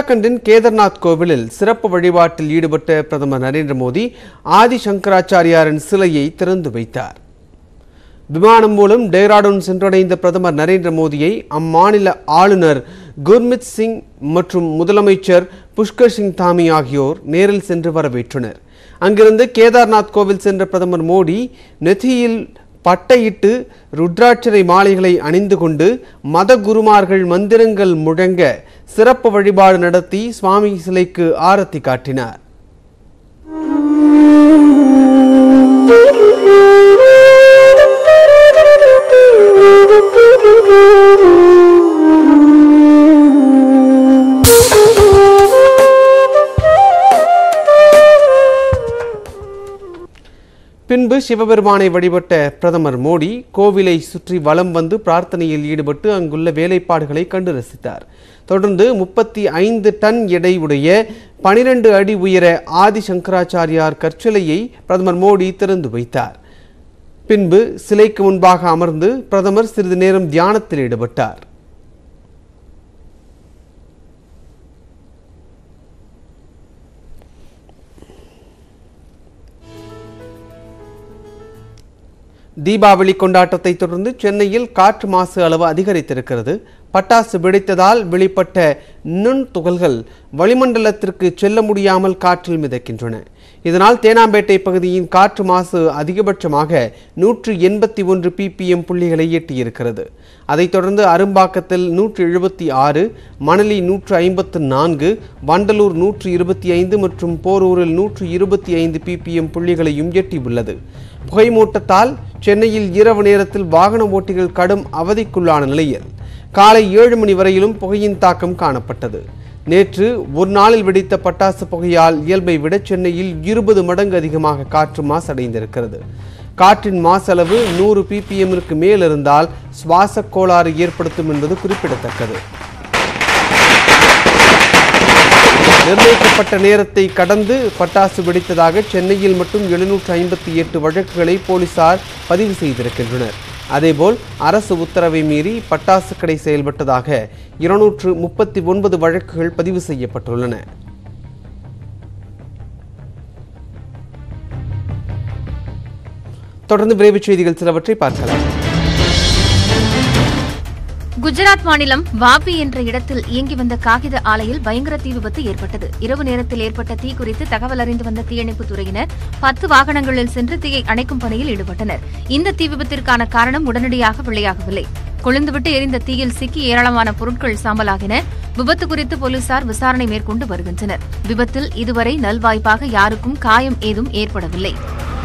உத்தராகண்டின் கேதார்நாத் கோவிலில் சிறப்பு வழிபாட்டில் ஈடுபட்ட பிரதமர் நரேந்திர மோடி ஆதி சங்கராச்சாரியாரின் சிலையை திறந்து வைத்தார் விமானம் மூலம் டேராடூன் சென்றடைந்த பிரதமர் நரேந்திர மோடியை அம்மாநில ஆளுநர் குர்மித் சிங் மற்றும் முதலமைச்சர் புஷ்கர் சிங் தாமி ஆகியோர் நேரில் சென்று வரவேற்றனர் அங்கிருந்து கேதார்நாத் கோவில் சென்ற பிரதமர் மோடி நெத்தியில் பட்டையிட்டு ருத்ராட்சரை மாலைகளை அணிந்து கொண்டு மத குருமார்கள் மந்திரங்கள் முழங்க சிறப்பு வழிபாடு நடத்தி சுவாமி சிலைக்கு ஆரத்தி காட்டினார் பின்பு சிவபெருமானை வழிபட்ட பிரதமர் மோடி கோவிலை சுற்றி வலம் வந்து பிரார்த்தனையில் ஈடுபட்டு அங்குள்ள வேலைப்பாடுகளை கண்டு ரசித்தார் தொடர்ந்து முப்பத்தி ஐந்து டன் எடை உடைய பனிரெண்டு அடி உயர ஆதி சங்கராச்சாரியார் கற்சிலையை பிரதமர் மோடி திறந்து வைத்தார் பின்பு சிலைக்கு முன்பாக அமர்ந்து பிரதமர் சிறிது நேரம் தியானத்தில் ஈடுபட்டார் தீபாவளி கொண்டாட்டத்தை தொடர்ந்து சென்னையில் காற்று மாசு அளவு அதிகரித்திருக்கிறது பட்டாசு வெடித்ததால் வெளிப்பட்ட நுண் துகள்கள் வளிமண்டலத்திற்கு செல்ல முடியாமல் காற்றில் மிதக்கின்றன இதனால் தேனாம்பேட்டை பகுதியின் காற்று மாசு அதிகபட்சமாக நூற்று எண்பத்தி ஒன்று பிபிஎம் புள்ளிகளை எட்டியிருக்கிறது அதைத் தொடர்ந்து அரும்பாக்கத்தில் நூற்று எழுபத்தி ஆறு மணலி நூற்று ஐம்பத்து நான்கு வண்டலூர் நூற்று இருபத்தி ஐந்து மற்றும் போரூரில் நூற்று இருபத்தி ஐந்து பிபிஎம் புள்ளிகளையும் எட்டியுள்ளது புகைமூட்டத்தால் சென்னையில் இரவு நேரத்தில் வாகன ஓட்டிகள் கடும் அவதிக்குள்ளான நிலையில் காலை ஏழு மணி வரையிலும் புகையின் தாக்கம் காணப்பட்டது நேற்று ஒரு நாளில் வெடித்த பட்டாசு புகையால் இயல்பை விட சென்னையில் இருபது மடங்கு அதிகமாக காற்று மாசடைந்திருக்கிறது காற்றின் மாசளவு நூறு பிபிஎம்மிற்கு மேல் இருந்தால் சுவாச கோளாறு ஏற்படுத்தும் என்பது குறிப்பிடத்தக்கது நிர்ணயிக்கப்பட்ட நேரத்தை கடந்து பட்டாசு வெடித்ததாக சென்னையில் மட்டும் எழுநூற்று ஐம்பத்தி எட்டு வழக்குகளை போலீசார் பதிவு செய்திருக்கின்றனர் அதேபோல் அரசு உத்தரவை மீறி பட்டாசு கடை செயல்பட்டதாக இருநூற்று முப்பத்தி ஒன்பது வழக்குகள் பதிவு செய்யப்பட்டுள்ளன தொடர்ந்து விரைவுச் செய்திகள் சிலவற்றை பார்க்கலாம் குஜராத் மாநிலம் வாபி என்ற இடத்தில் இயங்கி வந்த காகித ஆலையில் பயங்கர தீ விபத்து ஏற்பட்டது இரவு நேரத்தில் ஏற்பட்ட தீ குறித்து தகவல் அறிந்து வந்த தீயணைப்புத் துறையினர் பத்து வாகனங்களில் சென்று தீயை அணைக்கும் பணியில் ஈடுபட்டனர் இந்த தீ விபத்திற்கான காரணம் உடனடியாக வெளியாகவில்லை கொழுந்துவிட்டு எரிந்த தீயில் சிக்கி ஏராளமான பொருட்கள் சாம்பலாகின விபத்து குறித்து போலீசார் விசாரணை மேற்கொண்டு வருகின்றனர் விபத்தில் இதுவரை நல்வாய்ப்பாக யாருக்கும் காயம் ஏதும் ஏற்படவில்லை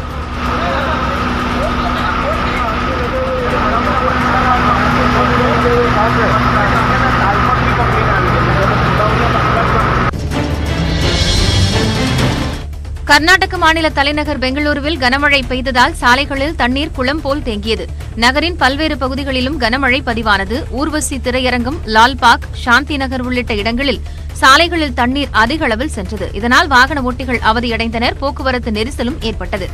கர்நாடக மாநில தலைநகர் பெங்களூருவில் கனமழை பெய்ததால் சாலைகளில் தண்ணீர் குளம் போல் தேங்கியது நகரின் பல்வேறு பகுதிகளிலும் கனமழை பதிவானது ஊர்வசி திரையரங்கம் லால்பாக் சாந்தி நகர் உள்ளிட்ட இடங்களில் சாலைகளில் தண்ணீர் அதிக அளவில் சென்றது இதனால் வாகன ஓட்டிகள் அவதியடைந்தனர் போக்குவரத்து நெரிசலும் ஏற்பட்டது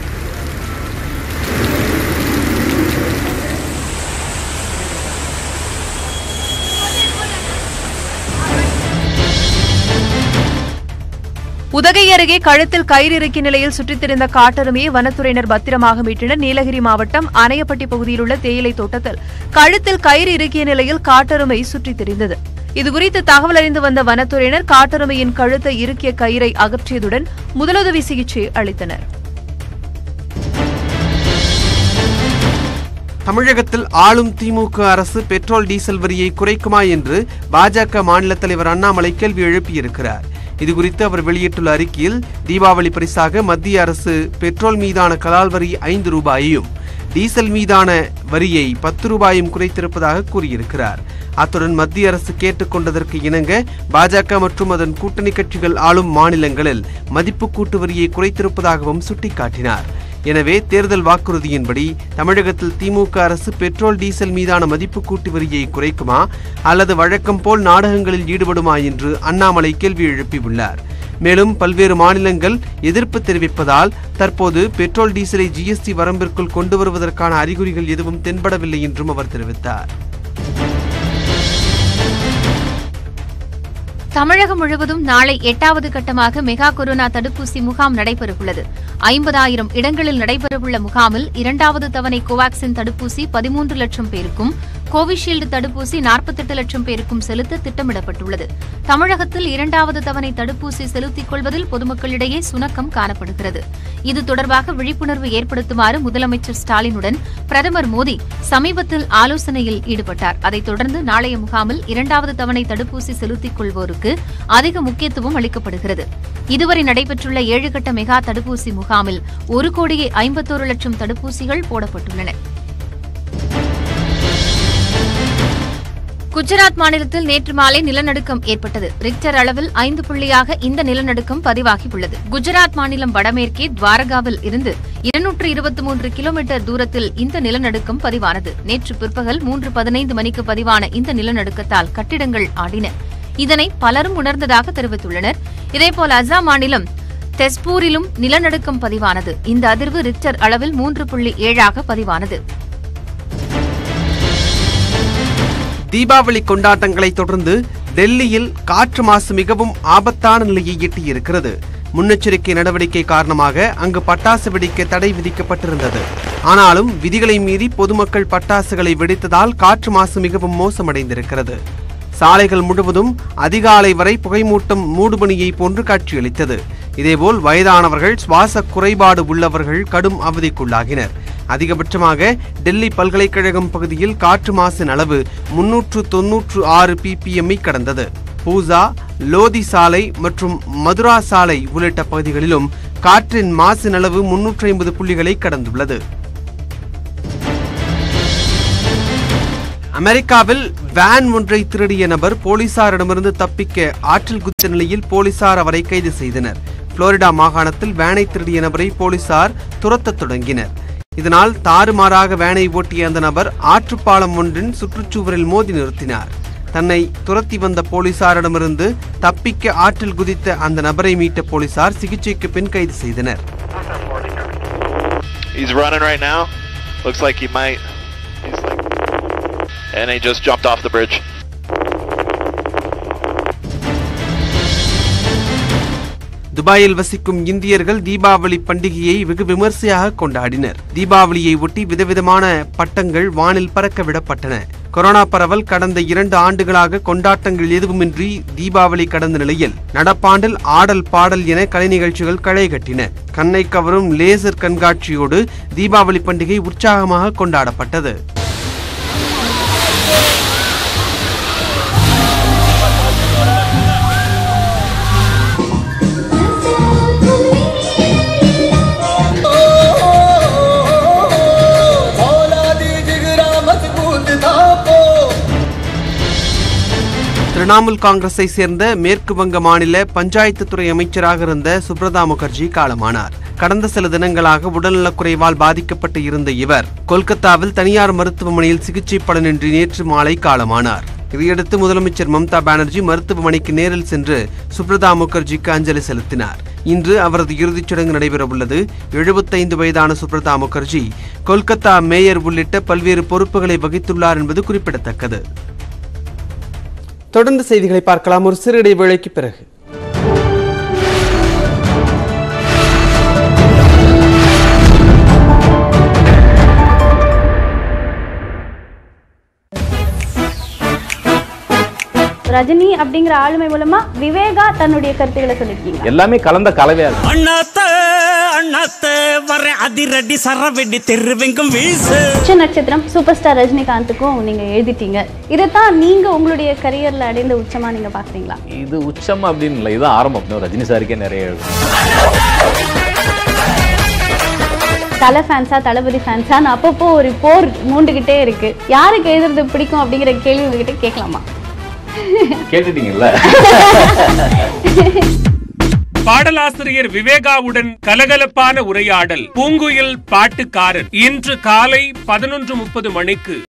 உதகை அருகே கழுத்தில் கயிறு இறுக்கிய நிலையில் சுற்றித் திரிந்த காட்டெருமையை வனத்துறையினர் பத்திரமாக மீட்டனர் நீலகிரி மாவட்டம் அணையப்பட்டி பகுதியில் உள்ள தேயிலை தோட்டத்தில் கழுத்தில் கயிறு இறுக்கிய நிலையில் காட்டெருமை சுற்றித் திரிந்தது இதுகுறித்து தகவல் அறிந்து வந்த வனத்துறையினர் காட்டெருமையின் கழுத்தை இறுக்கிய கயிறை அகற்றியதுடன் முதலுதவி சிகிச்சை அளித்தனர் தமிழகத்தில் ஆளும் திமுக அரசு பெட்ரோல் டீசல் வரியை குறைக்குமா என்று பாஜக மாநில தலைவர் அண்ணாமலை கேள்வி எழுப்பியிருக்கிறார் இதுகுறித்து அவர் வெளியிட்டுள்ள அறிக்கையில் தீபாவளி பரிசாக மத்திய அரசு பெட்ரோல் மீதான கலால் வரி ஐந்து ரூபாயையும் டீசல் மீதான வரியை பத்து ரூபாயும் குறைத்திருப்பதாக கூறியிருக்கிறார் அத்துடன் மத்திய அரசு கேட்டுக்கொண்டதற்கு இணங்க பாஜக மற்றும் அதன் கூட்டணி கட்சிகள் ஆளும் மாநிலங்களில் மதிப்பு கூட்டு வரியை குறைத்திருப்பதாகவும் சுட்டிக்காட்டினார் எனவே தேர்தல் வாக்குறுதியின்படி தமிழகத்தில் திமுக அரசு பெட்ரோல் டீசல் மீதான மதிப்பு கூட்டு வரியை குறைக்குமா அல்லது வழக்கம் போல் நாடகங்களில் ஈடுபடுமா என்று அண்ணாமலை கேள்வி எழுப்பியுள்ளார் மேலும் பல்வேறு மாநிலங்கள் எதிர்ப்பு தெரிவிப்பதால் தற்போது பெட்ரோல் டீசலை ஜிஎஸ்டி வரம்பிற்குள் கொண்டு வருவதற்கான அறிகுறிகள் எதுவும் தென்படவில்லை என்றும் அவர் தெரிவித்தார் தமிழகம் முழுவதும் நாளை எட்டாவது கட்டமாக மெகா கொரோனா தடுப்பூசி முகாம் நடைபெறவுள்ளது ஐம்பதாயிரம் இடங்களில் நடைபெறவுள்ள முகாமில் இரண்டாவது தவணை கோவாக்சின் தடுப்பூசி பதிமூன்று லட்சம் பேருக்கும் கோவிஷீல்டு தடுப்பூசி நாற்பத்தெட்டு லட்சம் பேருக்கும் செலுத்த திட்டமிடப்பட்டுள்ளது தமிழகத்தில் இரண்டாவது தவணை தடுப்பூசி செலுத்திக் கொள்வதில் பொதுமக்களிடையே சுணக்கம் காணப்படுகிறது இது தொடர்பாக விழிப்புணர்வு ஏற்படுத்துமாறு முதலமைச்சர் ஸ்டாலினுடன் பிரதமர் மோடி சமீபத்தில் ஆலோசனையில் ஈடுபட்டார் அதைத் தொடர்ந்து நாளைய முகாமில் இரண்டாவது தவணை தடுப்பூசி செலுத்திக் கொள்வோருக்கு அதிக முக்கியத்துவம் அளிக்கப்படுகிறது இதுவரை நடைபெற்றுள்ள ஏழு கட்ட மெகா தடுப்பூசி முகாமில் ஒரு கோடியே ஐம்பத்தோரு லட்சம் தடுப்பூசிகள் போடப்பட்டுள்ளன குஜராத் மாநிலத்தில் நேற்று மாலை நிலநடுக்கம் ஏற்பட்டது ரிக்டர் அளவில் ஐந்து புள்ளியாக இந்த நிலநடுக்கம் பதிவாகியுள்ளது குஜராத் மாநிலம் வடமேற்கே துவாரகாவில் இருந்து இருநூற்று இருபத்தி மூன்று கிலோமீட்டர் தூரத்தில் இந்த நிலநடுக்கம் பதிவானது நேற்று பிற்பகல் மூன்று பதினைந்து மணிக்கு பதிவான இந்த நிலநடுக்கத்தால் கட்டிடங்கள் ஆடின இதனை பலரும் உணர்ந்ததாக தெரிவித்துள்ளனர் இதேபோல் அசாம் மாநிலம் தெஸ்பூரிலும் நிலநடுக்கம் பதிவானது இந்த அதிர்வு ரிக்டர் அளவில் மூன்று புள்ளி ஏழாக பதிவானது தீபாவளி கொண்டாட்டங்களை தொடர்ந்து டெல்லியில் காற்று மாசு மிகவும் ஆபத்தான நிலையை எட்டியிருக்கிறது முன்னெச்சரிக்கை நடவடிக்கை காரணமாக அங்கு பட்டாசு வெடிக்க தடை விதிக்கப்பட்டிருந்தது ஆனாலும் விதிகளை மீறி பொதுமக்கள் பட்டாசுகளை வெடித்ததால் காற்று மாசு மிகவும் மோசமடைந்திருக்கிறது சாலைகள் முழுவதும் அதிகாலை வரை புகைமூட்டம் மூடுபனியை போன்று காட்சியளித்தது இதேபோல் வயதானவர்கள் சுவாச குறைபாடு உள்ளவர்கள் கடும் அவதிக்குள்ளாகினர் அதிகபட்சமாக டெல்லி பல்கலைக்கழகம் பகுதியில் காற்று மாசின் அளவு முன்னூற்று தொன்னூற்று ஆறு பிபிஎம்ஐ கடந்தது பூசா லோதி சாலை மற்றும் மதுரா சாலை உள்ளிட்ட பகுதிகளிலும் காற்றின் மாசின் அளவு முன்னூற்றி ஐம்பது புள்ளிகளை கடந்துள்ளது அமெரிக்காவில் வேன் ஒன்றை திருடிய நபர் போலீசாரிடமிருந்து தப்பிக்க ஆற்றில் குதித்த நிலையில் போலீசார் அவரை கைது செய்தனர் புளோரிடா மாகாணத்தில் வேனை திருடிய நபரை போலீசார் துரத்தத் தொடங்கினர் இதனால் தாறுமாறாக வேனை ஓட்டிய அந்த நபர் ஆற்றுப்பாலம் ஒன்றின் சுற்றுச்சுவரில் மோதி நிறுத்தினார் தன்னை துரத்தி வந்த போலீசாரிடமிருந்து தப்பிக்க ஆற்றில் குதித்த அந்த நபரை மீட்ட போலீசார் சிகிச்சைக்கு பின் கைது செய்தனர் He's running right now. Looks like he might. He's like, and he just jumped off the bridge. துபாயில் வசிக்கும் இந்தியர்கள் தீபாவளி பண்டிகையை வெகு விமர்சையாக கொண்டாடினர் தீபாவளியை ஒட்டி விதவிதமான பட்டங்கள் வானில் பறக்க விடப்பட்டன கொரோனா பரவல் கடந்த இரண்டு ஆண்டுகளாக கொண்டாட்டங்கள் எதுவுமின்றி தீபாவளி கடந்த நிலையில் நடப்பாண்டில் ஆடல் பாடல் என கலை நிகழ்ச்சிகள் களை கட்டின கண்ணை கவரும் லேசர் கண்காட்சியோடு தீபாவளி பண்டிகை உற்சாகமாக கொண்டாடப்பட்டது औलादी जिगरा मजबूत था को திரிணாமுல் காங்கிரஸை சேர்ந்த மேற்கு வங்க மாநில பஞ்சாயத்து துறை அமைச்சராக இருந்த சுப்ரதா முகர்ஜி காலமானார் கடந்த சில தினங்களாக உடல்நலக்குறைவால் பாதிக்கப்பட்டு இருந்த இவர் கொல்கத்தாவில் தனியார் மருத்துவமனையில் சிகிச்சை பலனின்றி நேற்று மாலை காலமானார் இதையடுத்து முதலமைச்சர் மம்தா பானர்ஜி மருத்துவமனைக்கு நேரில் சென்று சுப்ரதா முகர்ஜிக்கு அஞ்சலி செலுத்தினார் இன்று அவரது இறுதிச் சடங்கு நடைபெறவுள்ளது எழுபத்தைந்து வயதான சுப்ரதா முகர்ஜி கொல்கத்தா மேயர் உள்ளிட்ட பல்வேறு பொறுப்புகளை வகித்துள்ளார் என்பது குறிப்பிடத்தக்கது தொடர்ந்து செய்திகளை பார்க்கலாம் ஒரு சிறு இடைவேளைக்கு பிறகு ரஜினி அப்படிங்கிற ஆளுமை மூலமா விவேகா தன்னுடைய கருத்துக்களை சொல்லிருக்கீங்க எல்லாமே கலந்த கலவையா இருக்கு அண்ணாத்த அண்ணாத்த வர அதிரடி சரவெடி தெருவெங்கும் வீசு உச்ச நட்சத்திரம் சூப்பர் ஸ்டார் ரஜினிகாந்துக்கும் நீங்க எழுதிட்டீங்க இதைத்தான் நீங்க உங்களுடைய கரியர்ல அடைந்த உச்சமா நீங்க பாக்குறீங்களா இது உச்சம் அப்படின்னு இல்லை இதுதான் ஆரம்பம் இன்னும் ரஜினி சாருக்கே நிறைய எழுதும் தலை ஃபேன்ஸா தளபதி ஃபேன்ஸான்னு அப்பப்போ ஒரு போர் மூண்டுகிட்டே இருக்கு யாருக்கு எழுதுறது பிடிக்கும் அப்படிங்கிற கேள்வி உங்ககிட்ட கேட்கலாமா கேட்டுட்டீங்கல்ல பாடலாசிரியர் விவேகாவுடன் கலகலப்பான உரையாடல் பூங்குயில் பாட்டுக்காரன் இன்று காலை பதினொன்று முப்பது மணிக்கு